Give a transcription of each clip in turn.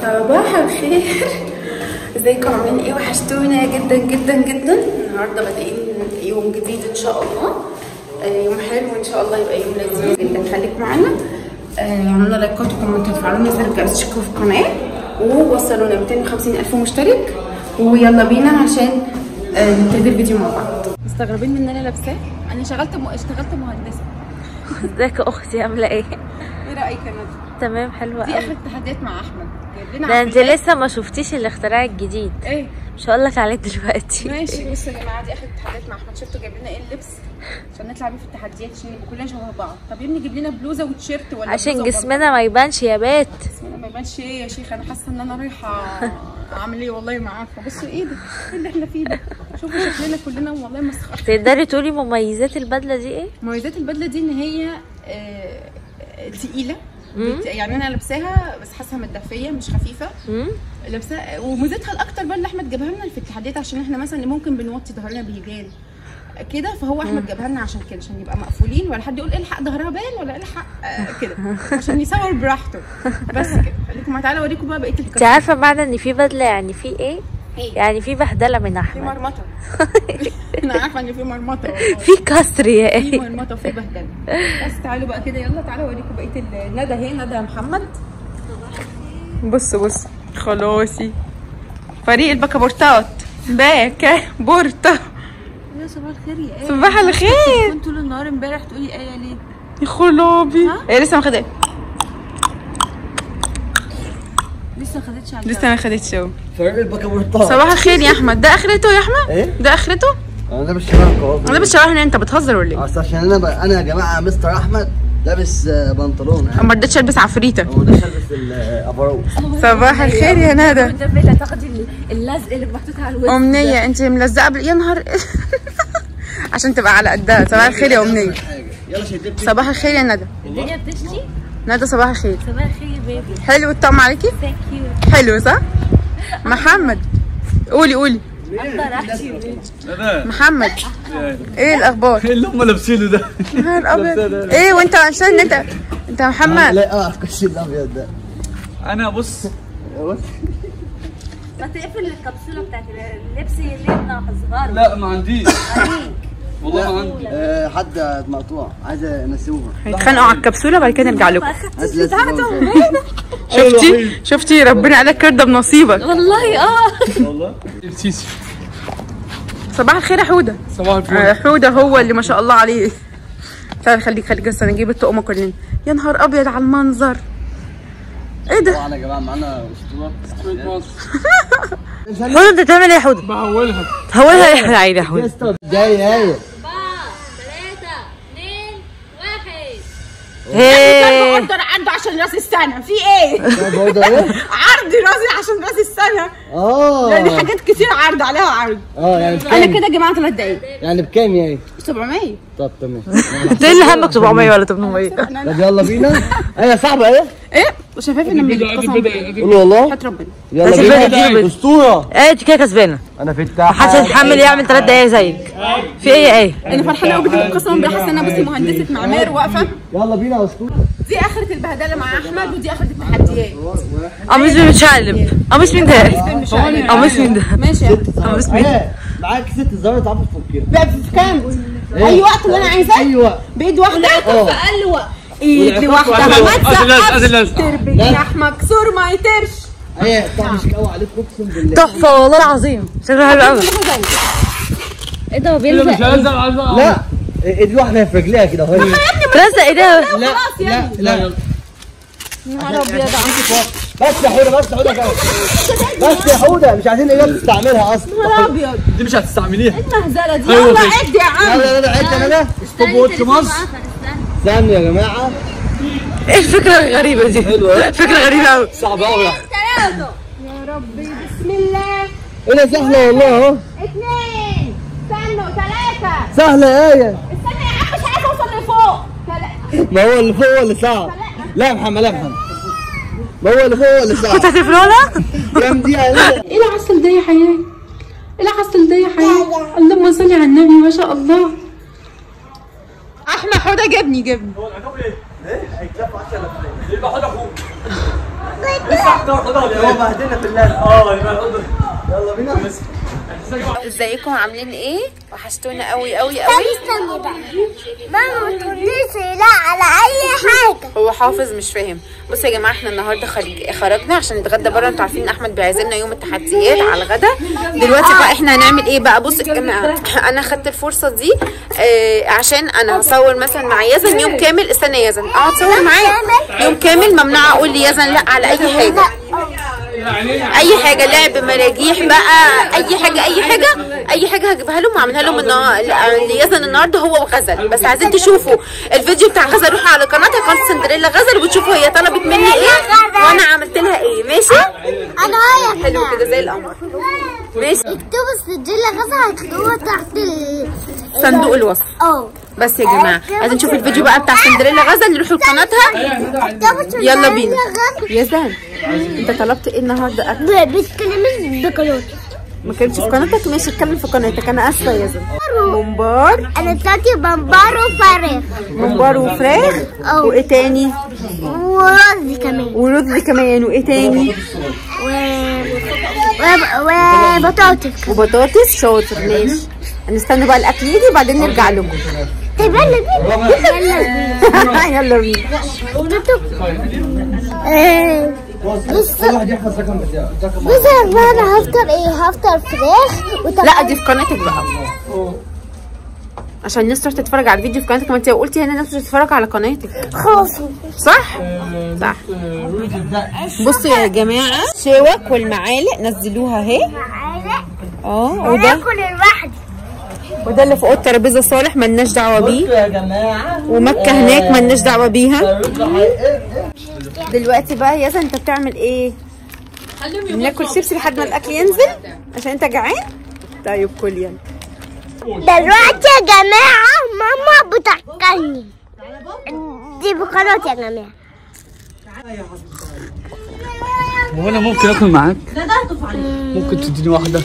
صباح الخير ازيكم عاملين ايه وحشتونا جدا جدا جدا النهارده بادئين يوم جديد ان شاء الله آه، يوم حلو وان شاء الله يبقى يوم لذيذ جدا خليك معانا آه، اعملوا لايكات وكومنتات وفعلوا زر الجرس تشتركوا في القناه ووصلونا 250 الف مشترك ويلا بينا عشان آه، نبتدي الفيديو مع بعض مستغربين من اللي انا لابساه انا شغلت م... اشتغلت مهندسه ازيك يا اختي عامله ايه ايه رايك يا ندى تمام حلوه دي قوي اخر التحديات مع احمد جايب لنا ده انت عفريتات. لسه ما شفتيش الاختراع الجديد ايه مش هقول لك عليه دلوقتي ماشي بصوا يا جماعه دي اخر التحديات مع احمد شفتوا جايب لنا ايه اللبس عشان نطلع بيه في التحديات عشان نبقى كلنا شبه بعض طب يا ابني جيب لنا بلوزه وتيشيرت ولا عشان بلوزة جسمنا ما يبانش يا بات وبنطلون؟ جسمنا ما يبانش ايه يا شيخ انا حاسه ان انا رايحه اعمل ايه والله ما عارفه بصوا ايه ده ايه اللي احنا فيه ده شوفوا شكلنا كلنا والله مسخره تقدري تقولي مميزات البدله دي ايه مميزات البدله دي ان هي آه، تقيله مم. بت- يعني انا لابساها بس حاسه متدفيه مش خفيفه امم لابسه وميزتها الاكتر بقى اللي احمد جابها لنا في التحديات عشان احنا مثلا اللي ممكن بنوطي ظهرنا بيبان كده فهو احمد جابها لنا عشان كده عشان يبقى مقفولين ولا حد يقول الحق ظهرها بان ولا الحق آه كده عشان يصور براحته بس كده خليكم معايا تعالى اوريكم بقى بقيه انت الكلام عارفه معنى ان في بدله يعني في ايه ايه يعني في بهدله من في احمد مرمطه انا عارفه ان في مرمطه والله. في كسر يا في ايه مرمطه وفي بهدله بس تعالوا بقى كده يلا تعالوا اوريكم بقيه ال- ندى اهي ندى يا محمد بص بص خلاصي فريق البكابورتات باكا بورتا يا صباح الخير يا ايه صباح الخير كنت طول النهار امبارح تقولي ايه ليه يا خلابي ايه لسه ما خدتش لسه ما خدتش على لسه ما خدتش اهو فريق البكابورتات صباح الخير يا احمد ده اخرته يا احمد ايه؟ ده اخرته انا لابس شباب اهو انا بتشوهني انت بتهزر ولا ايه اصل عشان انا ب... انا يا جماعه مستر احمد لابس آه، بنطلون يعني ما رضيتش البس عفريته هو ده لابس الافرول صباح الخير يا ندى انت فين هتاخدي اللزق اللي محطوط على الوش امنيه انت ملزقه بال- يا نهار عشان تبقى على قدها صباح الخير يا امنيه يلا شدت صباح الخير يا ندى الدنيا بتشتي ندى صباح الخير صباح الخير يا بيبي حلو الطقم عليكي ثانك يو حلو صح محمد قولي قولي محمد ايه الاخبار ايه اللي هم لابسينه ده؟ نهار ابيض ايه وانت عشان انت انت محمد لا اه في كش الابيض ده انا بص ما تقفل الكبسوله بتاعت اللبس اللي ابنها صغار لا ما عنديش والله ما عندي آه، حد مقطوع عايز انسيوها هيتخانقوا على الكبسوله بعد كده نرجع لكم عايز لازم شفتي شفتي ربنا قالك كرده بنصيبك والله اه والله السيسي صباح الخير يا حوده صباح الفل آه، حوده هو اللي ما شاء الله عليه تعال خليك خليك بس نجيب الطقمه كلنا يا نهار ابيض على المنظر ايه ده طبعا يا جماعه معانا اسطوره حوده انت بتعمل ايه يا حوده؟ بحولها هقولها ايه يا عيني يا حوده جاي جاي ثلاثة اثنين واحد ده اوردر عنده عشان راس السنه في ايه برضه ايه عرض راسي عشان راس السنه اه يعني حاجات كتير عرض عليها عرض اه يعني انا بكام كده يا جماعه ثلاث دقايق يعني بكام يعني 700 طب تمام انت ايه اللي همك 700 ولا 800 طب يلا بينا ايه صاحبه ايه ايه شفايف لما يتقسم قول والله حياة ربنا يلا بس بينا البلد دي بت- اسطوره ايه انت كده كسبانه انا في التحت محدش هيتحمل يعمل 3 دقايق زيك في ايه يا ايه انا فرحانه قوي بجد قسما بالله حاسه ان انا بصي مهندسه معمار واقفه يلا بينا يا اسطوره دي اخره البهدله مع احمد ودي اخره التحديات قميص مين متشقلب قميص مين ده مش عارف. قميص مين ده ماشي يا أحمد. قميص مين ايه معاك ست زرار تعرف تفكيها بقى في كام اي وقت اللي انا عايزاه ايوه بايد واحده اه اقل وقت ايد لوحدها ما تسقفش تربك لحمك سور ما يطرش ايه طب مش قوي عليك اقسم بالله تحفه والله العظيم شكله حلو قوي ايه ده هو بيلزق لا ايد واحده في رجليها كده اهو لزق ايديها لا خلاص يا لا ابني لا نهار ابيض بس يا حوده بس يا حوده كده. بس يا حوده مش عايزين ايه تستعملها اصلا نهار ابيض دي مش هتستعمليها المهزله دي أيوة يلا كده. عد يا عم لا لا لا عد انا ده ستوب واتش مصر استنوا يا جماعه ايه الفكره الغريبه دي فكره غريبه قوي صعب قوي يا ربي بسم الله ايه ده سهله والله اهو اثنين استنوا ثلاثة سهله ايه استنى يا عم مش عايزة اوصل لفوق ثلاثة ما هو اللي فوق هو اللي صعب لا يا محمد لا يا محمد ما هو اللي فوق هو اللي صعب كنت هتفلونا كام دقيقه هنا ايه العسل ده يا حياة؟ ايه العسل ده يا حياة؟ اللهم صل على النبي ما شاء الله احمد حوده جبني جبني هو بهدلنا في اللازم اه يلا بينا ازيكم عاملين ايه وحشتونا قوي قوي قوي استني بقى ماما ما تقوليش لا على اي حاجه هو حافظ مش فاهم بصوا يا جماعه احنا النهارده خارج خرجنا عشان نتغدى بره انتوا عارفين ان احمد بيعزمنا يوم التحديات على الغدا دلوقتي بقى احنا هنعمل ايه بقى بصوا يا جماعه انا خدت الفرصه دي آه عشان انا هصور مثلا مع يزن يوم كامل استنى يا يزن اقعد تصور معايا يوم كامل ممنوع اقول ليزن لا على اي حاجه اي حاجه لعب مراجيح بقى اي حاجه اي حاجه اي حاجه هجيبها لهم واعملها لهم النهار- ليزن النهارده هو وغزل بس عايزين تشوفوا الفيديو بتاع غزل روحوا على قناتها قناه سندريلا غزل وتشوفوا هي طلبت مني ايه وانا عملت لها ايه ماشي انا هاي حلو كده زي القمر ماشي اكتبوا السجله غزه هتلاقوها تحت ال صندوق الوصف اه بس يا جماعه عايزين نشوف الفيديو بقى بتاع سندريلا غزل نروحوا لقناتها اكتبوا يلا بينا غزه يزن انت طلبت ايه النهارده اكل بتكلمي بقنوت ما كانش في قناتك ماشي اتكلم في قناتك انا اسفه يا يزن ممبار انا بتاعتي بمبار وفراخ ممبار وفراخ اه. وايه تاني ورز كمان ورز كمان وايه تاني و و- وبطاطس وبطاطس شاطر ماشي هنستنى بقى الاكل يجي وبعدين نرجع لكم طيب يلا بينا يلا بينا يلا بينا آه، بص كل واحد يحفظ رقم بتاعه رقم بص يا جماعه انا هفطر ايه هفطر فراخ وطب لا دي في قناتك بقى عشان الناس تروح تتفرج على الفيديو في قناتك ما انت لو قلتي هنا الناس مش هتتفرج على قناتك خلاص صح صح بصوا يا جماعه شوك والمعالق نزلوها اهي اه وده اكل لوحدي وده اللي فوق الترابيزه صالح ملناش دعوه بيه يا جماعه ومكه هناك ملناش دعوه بيها دلوقتي بقى ياسا انت بتعمل ايه بناكل شيبسي لحد ما الاكل ينزل عشان انت جعان طيب كل يلا دلوقتي يا جماعه ماما بتاكلني دي بقناتي يا جماعه هو انا ممكن اكل معاك ممكن تديني واحده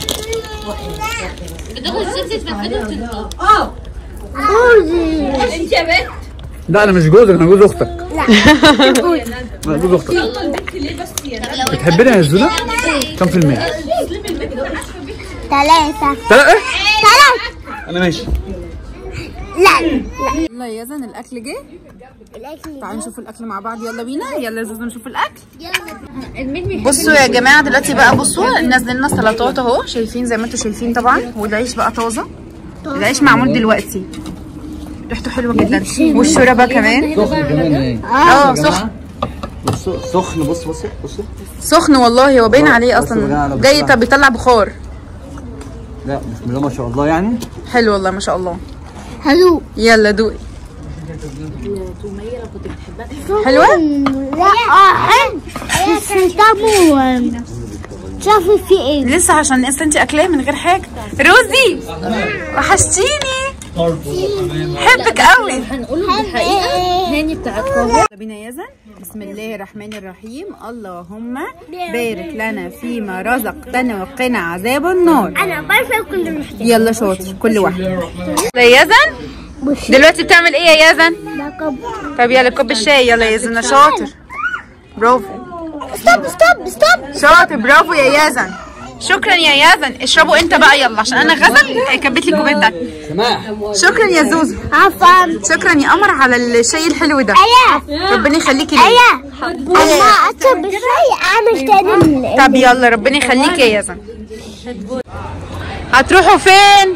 لا انا مش جوزك انا جوز اختك لا انا جوز اختك بتحبني يا زولا كم في المية ثلاثة ثلاثة ثلاثة انا ماشي لا يلا يا يزن الاكل جه الأكل تعالوا نشوف الاكل مع بعض يلا بينا يلا يا زوزو نشوف الاكل يلا بصوا يا جماعه دلوقتي بقى بصوا نازل لنا سلطات اهو شايفين زي ما انتم شايفين طبعا والعيش بقى طازه العيش معمول دلوقتي ريحته حلوه جدا والشوربه كمان سخن كمان ايه اه سخن بصوا سخن بص بص بصوا سخن والله هو باين عليه بصوا بقى اصلا على جاي بصها. طب بيطلع بخار لا بسم الله ما شاء الله يعني حلو والله ما شاء الله هلو يلا دوقي حلوه لا اه حلو بس طعمه شافي في ايه لسه عشان لسه انت اكلاه من غير حاجه روزي وحشتيني حبك قوي هاني يلا بينا يا يزن بسم الله الرحمن الرحيم اللهم بارك لنا فيما رزقتنا وقنا عذاب النار انا بعرف كل محتاج يلا شاطر كل واحد يا يزن دلوقتي بتعمل ايه يا يزن طب يلا كوب الشاي يلا يا يزن شاطر برافو ستوب ستوب ستوب شاطر برافو يا يزن شكرا يا يزن اشربوا انت بقى يلا عشان انا غزل كبت لي الكوبايه ده سماح شكرا يا زوزو عفوا شكرا يا قمر على الشاي الحلو ده ايه ربنا يخليكي ليا ايه اما اشرب الشاي اعمل تاني طب يلا ربنا يخليكي يا يزن هتروحوا فين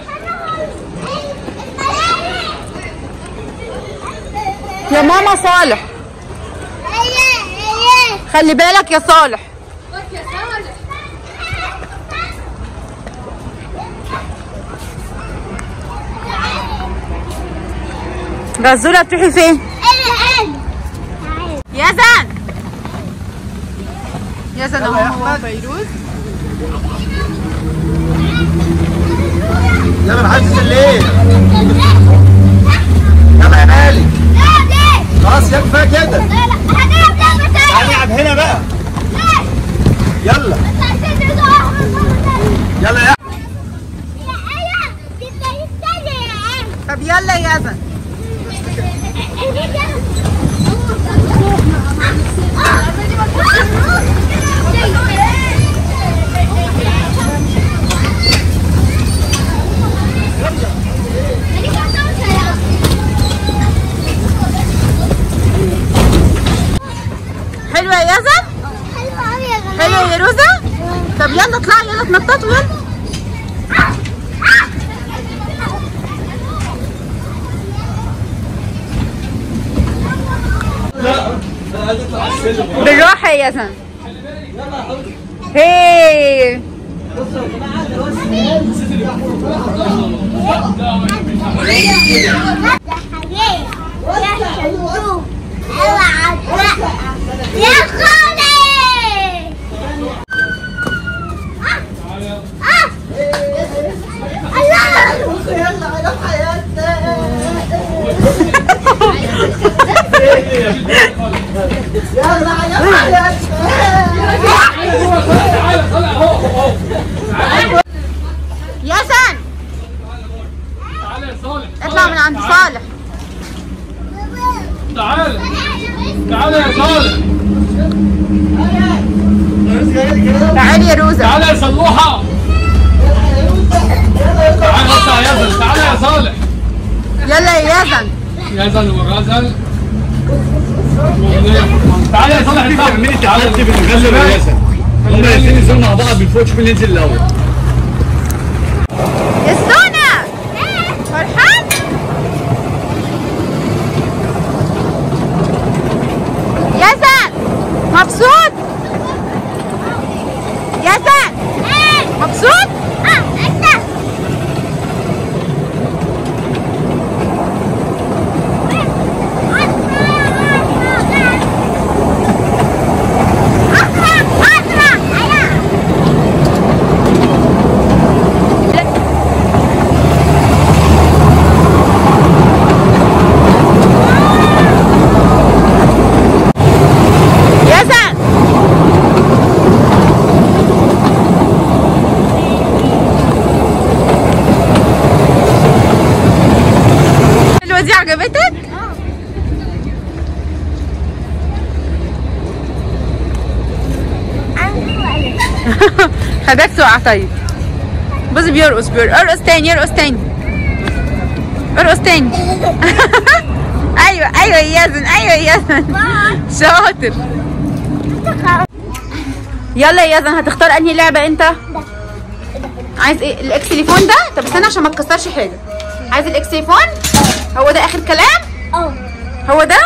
يا ماما صالح خلي بالك يا صالح غزوله تروحي فين يزن يزن اهو هو فيروز يلا محدش الليل يلا يا مالك خلاص يا كفايه كده تعالى نلعب هنا بقى يلا يلا يا طب يلا يا يزن حلوه يا يزن حلوه يا روزه طب يلا اطلعي يلا اتنططوا يلا بالراحه يا يزن هي يا خالي الله يزن اطلع من عند صالح تعال تعال يا صالح تعالي يا روزه تعال يا صلوحة تعال اطلع يا زلمة تعال يا صالح يلا يا يزن يزن وغزل تعال يا صالح اطلع مين تعالى نجيب الغزل والياسر هم الاثنين ينزلوا مع بعض من فوق شوف مين ينزل الاول يسونا فرحان يزن مبسوط يزن مبسوط يزن الحلوة دي عجبتك؟ خدك تقع طيب بص بيرقص بيرقص ارقص تاني ارقص تاني ارقص تاني ايوه ايوه يا ياسن ايوه يا ياسن شاطر يلا يا ياسن هتختار انهي لعبه انت عايز ايه الاكسليفون ده طب استنى عشان ما تكسرش حاجه عايز الاكسليفون هو ده اخر كلام اه هو ده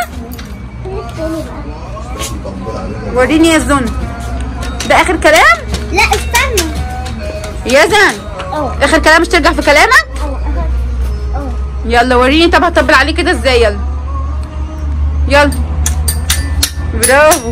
وريني يا زون ده اخر كلام لا استنى يا زن اه اخر كلام مش ترجع في كلامك اه اه يلا وريني طب هطبل عليه كده ازاي يلا يلا برافو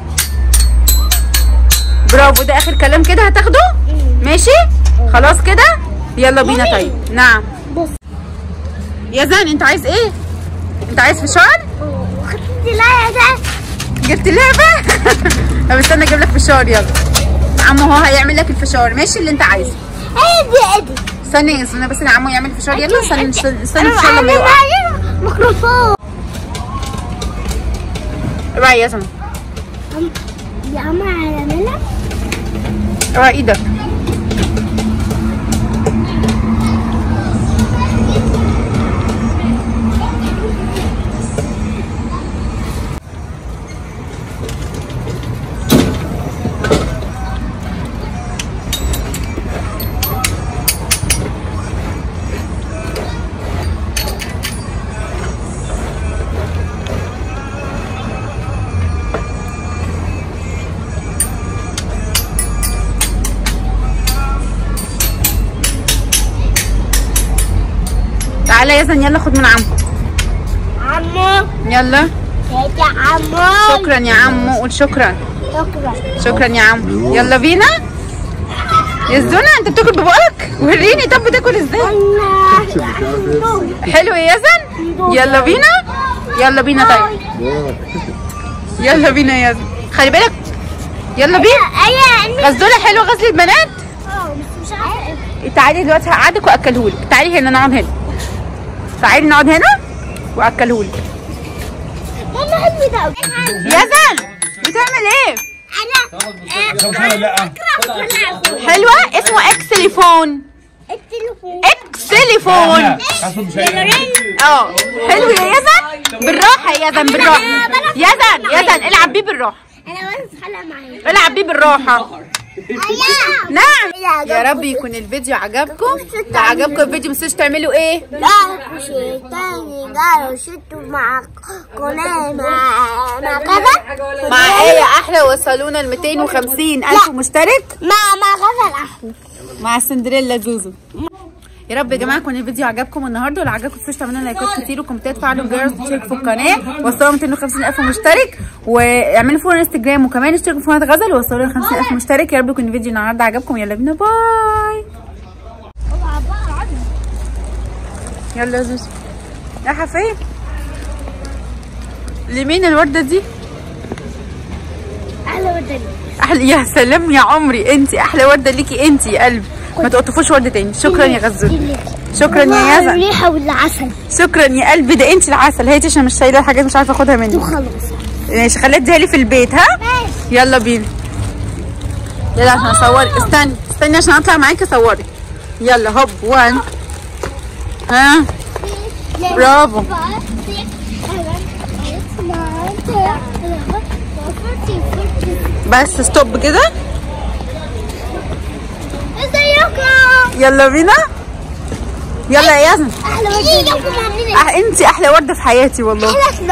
برافو ده اخر كلام كده هتاخده ماشي خلاص كده يلا بينا طيب نعم بص يا زن انت عايز ايه انت عايز فشار خدت لا ده جبت لعبه طب استنى اجيب لك فشار يلا عمو هو هيعمل لك الفشار ماشي اللي انت عايزه ادي ادي استنى يا استنى بس انا عمو يعمل فشار يلا استنى استنى استنى الفشار لما يقع ميكروفون اوعى يا زن يا عم على ملك اوعى ايدك تعالى يا زن يلا خد من عمو عمو يلا يا عمو شكرا يا عمو قول شكرا شكرا شكرا يا عمو يلا بينا يا زونا انت بتاكل ببقك وريني طب بتاكل ازاي حلو يا زن يلا بينا يلا بينا طيب يلا بينا يا زن خلي بالك يلا بينا ايه غزوله حلو غزل البنات اه بس مش عارفه تعالي دلوقتي هقعدك واكلهولك تعالي هنا نقعد هنا تعالي نقعد هنا واكلهولك ماما حلو ده يزن بتعمل ايه انا لا حلوه اسمه اكس تليفون التليفون اكس تليفون حسب مش هيك اه حلو يا يزن بالراحه يا يزن بالراحه يزن يزن العب بيه بالراحه انا بس خلها معايا العب بيه بالراحه ايوه نعم يا رب يكون الفيديو عجبكم لو عجبكم الفيديو متنسوش تعملوا ايه جالكوا شيطاني جالوا شتوا مع قناة مع مع كذا مع ايه احلى وصلونا ل 250 الف مشترك مع مع غزل الاحمر مع سندريلا زوزو يا رب يا جماعه يكون الفيديو عجبكم النهارده ولو عجبكم متنسوش تعملوا لنا لايكات كتير وكومنتات فعلوا الجرس وتشتركوا في القناه وصلوا 250 الف مشترك واعملوا فولو انستجرام وكمان اشتركوا في قناه غزل ووصلوا لنا 50 الف مشترك يا رب يكون الفيديو النهارده عجبكم يلا بينا باي يلا يا زوزو رايحه فين لمين الورده دي اهلا ودني احلى يا سلام يا عمري انت احلى ورده ليكي انت يا قلبي ما تقطفوش ورده تاني شكرا يا غزول شكرا يا يزن الريحة والعسل شكرا يا قلبي ده انت العسل هاتي عشان مش شايله الحاجات مش عارفه اخدها منك خلاص ماشي خليها اديها لي في البيت ها يلا بينا يلا عشان اصورك استني استني عشان اطلع معاكي اصورك يلا هوب وان ها برافو بس ستوب كده ازيكم يلا بينا يلا يا يزن احلى ودني أح- انت احلى ورده في حياتي والله احلى